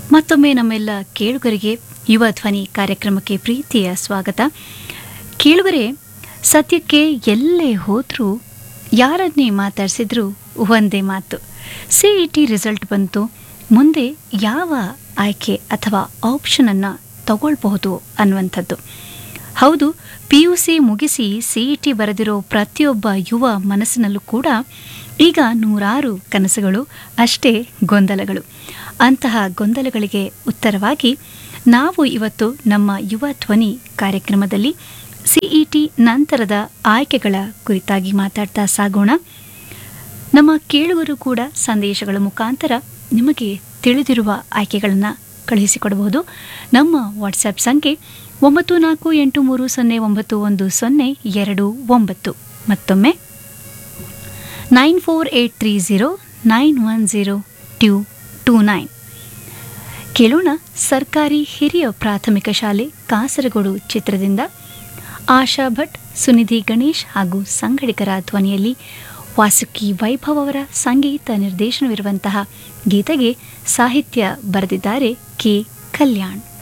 ಮತ್ತೊಮ್ಮೆ ನಮ್ಮೆಲ್ಲ ಕೇಳುಗರಿಗೆ ಯುವ ಧ್ವನಿ ಕಾರ್ಯಕ್ರಮಕ್ಕೆ ಪ್ರೀತಿಯ ಸ್ವಾಗತ ಕೇಳುಗರೆ ಸದ್ಯಕ್ಕೆ ಎಲ್ಲೇ ಹೋದರೂ ಯಾರನ್ನೇ ಮಾತಾಡಿಸಿದ್ರೂ ಒಂದೇ ಮಾತು ಸಿ ಇ ಟಿ ರಿಸಲ್ಟ್ ಬಂತು ಮುಂದೆ ಯಾವ ಆಯ್ಕೆ ಅಥವಾ ಆಪ್ಷನನ್ನು ತಗೊಳ್ಬಹುದು ಅನ್ನುವಂಥದ್ದು ಹೌದು ಪಿ ಯು ಸಿ ಮುಗಿಸಿ ಸಿ ಇ ಟಿ ಬರೆದಿರೋ ಪ್ರತಿಯೊಬ್ಬ ಯುವ ಮನಸ್ಸಿನಲ್ಲೂ ಕೂಡ ಈಗ ನೂರಾರು ಕನಸುಗಳು ಅಷ್ಟೇ ಗೊಂದಲಗಳು ಅಂತಹ ಗೊಂದಲಗಳಿಗೆ ಉತ್ತರವಾಗಿ ನಾವು ಇವತ್ತು ನಮ್ಮ ಯುವ ಧ್ವನಿ ಕಾರ್ಯಕ್ರಮದಲ್ಲಿ ಸಿಇಟಿ ನಂತರದ ಆಯ್ಕೆಗಳ ಕುರಿತಾಗಿ ಮಾತಾಡ್ತಾ ಸಾಗೋಣ ನಮ್ಮ ಕೇಳುಗರು ಕೂಡ ಸಂದೇಶಗಳ ಮುಖಾಂತರ ನಿಮಗೆ ತಿಳಿದಿರುವ ಆಯ್ಕೆಗಳನ್ನು ಕಳುಹಿಸಿಕೊಡಬಹುದು ನಮ್ಮ ವಾಟ್ಸ್ಆ್ಯಪ್ ಸಂಖ್ಯೆ ಒಂಬತ್ತು ನಾಲ್ಕು ಎಂಟು ಮೂರು ಸೊನ್ನೆ ಒಂಬತ್ತು ಒಂದು ಸೊನ್ನೆ ಎರಡು ಒಂಬತ್ತು ಮತ್ತೊಮ್ಮೆ nine four eight three zero nine one zero two two nine ಕೇಳೋಣ ಸರ್ಕಾರಿ ಹಿರಿಯ ಪ್ರಾಥಮಿಕ ಶಾಲೆ ಕಾಸರಗೋಡು ಚಿತ್ರದಿಂದ ಆಶಾ ಭಟ್ ಸುನಿಧಿ ಗಣೇಶ್ ಹಾಗೂ ಸಂಗಡಿಗರ ಧ್ವನಿಯಲ್ಲಿ ವಾಸುಕಿ ವೈಭವ್ ಅವರ ಸಂಗೀತ ನಿರ್ದೇಶನವಿರುವಂತಹ ಗೀತೆಗೆ ಸಾಹಿತ್ಯ ಬರೆದಿದ್ದಾರೆ ಕೆ ಕಲ್ಯಾಣ್